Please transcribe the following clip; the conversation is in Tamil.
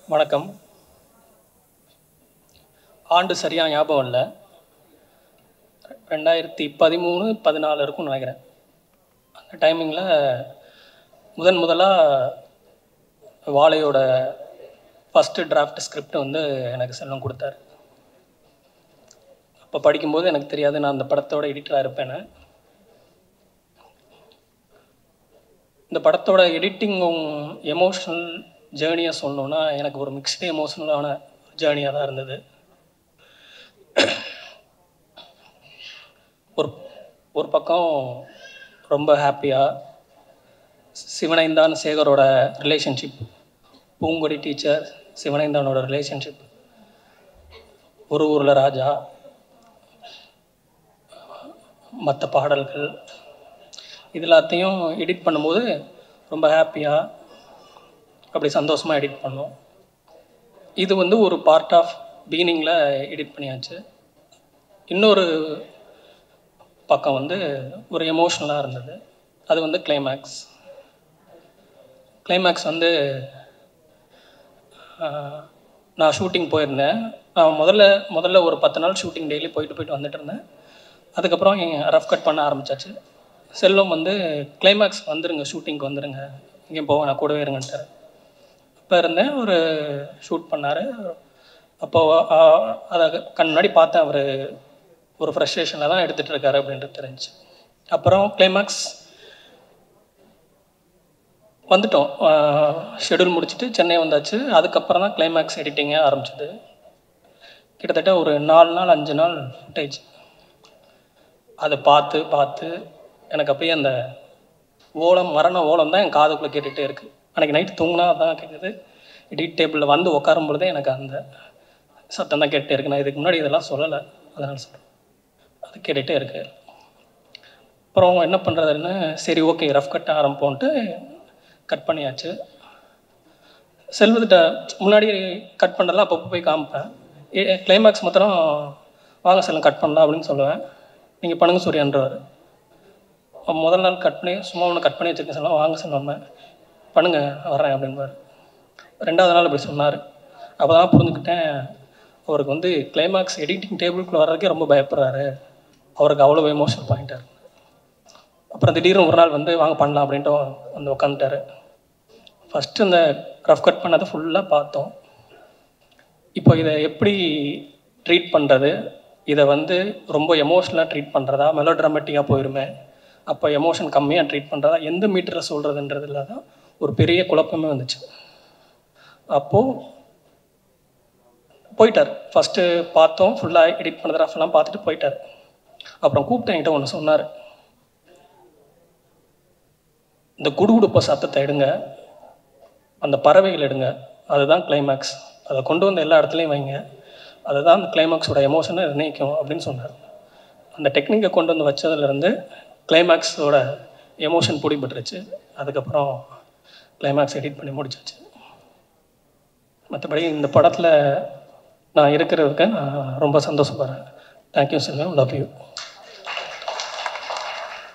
வணக்கம் ஆண்டு சரியாக ஞாபகம் இல்லை ரெண்டாயிரத்தி பதிமூணு பதினாலு இருக்கும்னு நினைக்கிறேன் அந்த டைமிங்கில் முதன் முதலாக வாழையோட ஃபஸ்ட்டு டிராஃப்ட் ஸ்கிரிப்ட் வந்து எனக்கு செல்லம் கொடுத்தாரு அப்போ படிக்கும்போது எனக்கு தெரியாது நான் அந்த படத்தோட எடிட்டராக இருப்பேன்னு இந்த படத்தோட எடிட்டிங்கும் எமோஷ்னல் ஜேர்னியை சொல்லணுன்னா எனக்கு ஒரு மிக்ஸ்டு எமோஷ்னலான ஜேர்னியாக தான் இருந்தது ஒரு ஒரு பக்கம் ரொம்ப ஹாப்பியாக சிவனைந்தான் சேகரோட ரிலேஷன்ஷிப் பூங்கொடி டீச்சர் சிவனைந்தானோட ரிலேஷன்ஷிப் ஒரு ஊரில் ராஜா மற்ற பாடல்கள் இது எல்லாத்தையும் எடிட் பண்ணும்போது ரொம்ப ஹாப்பியாக அப்படி சந்தோஷமாக எடிட் பண்ணோம் இது வந்து ஒரு பார்ட் ஆஃப் பீனிங்கில் எடிட் பண்ணியாச்சு இன்னொரு பக்கம் வந்து ஒரு எமோஷ்னலாக இருந்தது அது வந்து கிளைமேக்ஸ் கிளைமேக்ஸ் வந்து ஆஹ், நான் ஷூட்டிங் போயிருந்தேன் நான் முதல்ல முதல்ல ஒரு பத்து நாள் ஷூட்டிங் டெய்லி போயிட்டு போயிட்டு வந்துட்டு இருந்தேன் அதுக்கப்புறம் ரஃப் கட் பண்ண ஆரம்பிச்சாச்சு செல்வம் வந்து கிளைமேக்ஸ் வந்துருங்க ஷூட்டிங்க்கு வந்துருங்க இங்கேயும் போக நான் கூடவே இருங்கன்ட்டார் இப்போ இருந்தேன் ஒரு ஷூட் பண்ணார் அப்போது அதை கண் முன்னாடி பார்த்தேன் அவர் ஒரு ஃப்ரஸ்ட்ரேஷனில் தான் எடுத்துகிட்டு இருக்காரு அப்படின்றது தெரிஞ்சு அப்புறம் கிளைமேக்ஸ் வந்துட்டோம் ஷெடியூல் முடிச்சுட்டு சென்னை வந்தாச்சு அதுக்கப்புறம் தான் கிளைமேக்ஸ் எடிட்டிங்கே ஆரம்பிச்சது கிட்டத்தட்ட ஒரு நாலு நாள் அஞ்சு நாள் ஃபுட்டேஜ் அதை பார்த்து பார்த்து எனக்கு அப்படியே அந்த ஓலம் மரண ஓலம் தான் என் காதுக்குள்ளே கேட்டுகிட்டே இருக்குது அன்றைக்கி நைட்டு தூங்கினா தான் கேட்குது எடிட் டேபிளில் வந்து உட்காரும் பொழுதே எனக்கு அந்த சத்தம் தான் கேட்டுட்டே இருக்கு நான் இதுக்கு முன்னாடி இதெல்லாம் சொல்லலை அதனால் சொல்கிறேன் அது கேட்டுகிட்டே இருக்கு அப்புறம் என்ன பண்ணுறதுன்னு சரி ஓகே ரஃப் கட் ஆரம்பிப்போன்ட்டு கட் பண்ணியாச்சு செல்வத்திட்ட முன்னாடி கட் பண்ணலாம் அப்பப்போ போய் காமிப்பேன் கிளைமேக்ஸ் மாத்திரம் வாங்க செல்லம் கட் பண்ணலாம் அப்படின்னு சொல்லுவேன் நீங்கள் பண்ணுங்க சூர்யான்றவர் முதல் நாள் கட் பண்ணி சும்மா ஒன்று கட் பண்ணி வச்சுருக்கேன் செல்லம் வாங்க செல்லம் பண்ணுங்க வரேன் அப்படின்பார் ரெண்டாவது நாள் அப்படி சொன்னார் அப்போ தான் புரிஞ்சுக்கிட்டேன் அவருக்கு வந்து கிளைமேக்ஸ் எடிட்டிங் டேபிளுக்குள்ள வர்றதுக்கே ரொம்ப பயப்படுறாரு அவருக்கு அவ்வளோ எமோஷனல் பாயிண்டார் அப்புறம் திடீர்னு ஒரு நாள் வந்து வாங்க பண்ணலாம் அப்படின்ட்டு வந்து உட்காந்துட்டாரு ஃபஸ்ட்டு இந்த ரஃப் கட் பண்ணதை ஃபுல்லாக பார்த்தோம் இப்போ இதை எப்படி ட்ரீட் பண்ணுறது இதை வந்து ரொம்ப எமோஷ்னலாக ட்ரீட் பண்ணுறதா மெலோ ட்ராமேட்டிக்காக போயிருமே அப்போ எமோஷன் கம்மியாக ட்ரீட் பண்ணுறதா எந்த மீட்டரில் சொல்கிறதுன்றதுல தான் ஒரு பெரிய குழப்பமே வந்துச்சு அப்போது போயிட்டார் ஃபஸ்ட்டு பார்த்தோம் ஃபுல்லாக எடிட் பண்ணது ரஃப்லாம் பார்த்துட்டு போயிட்டார் அப்புறம் கூப்பிட்டு என்கிட்ட ஒன்று சொன்னார் இந்த குடுகுடுப்ப சத்தத்தை எடுங்க அந்த பறவைகள் எடுங்க அதுதான் கிளைமேக்ஸ் அதை கொண்டு வந்து எல்லா இடத்துலையும் வைங்க அதுதான் அந்த கிளைமேக்ஸோட எமோஷனை நிர்ணயிக்கும் அப்படின்னு சொன்னார் அந்த டெக்னிக்கை கொண்டு வந்து வச்சதுலேருந்து கிளைமேக்ஸோட எமோஷன் பிடிபட்டுருச்சு அதுக்கப்புறம் கிளைமேக்ஸ் எடிட் பண்ணி முடிச்சாச்சு மற்றபடி இந்த படத்தில் நான் இருக்கிறதுக்கு நான் ரொம்ப சந்தோஷப்படுறேன் தேங்க்யூ செல்வம் லவ் யூ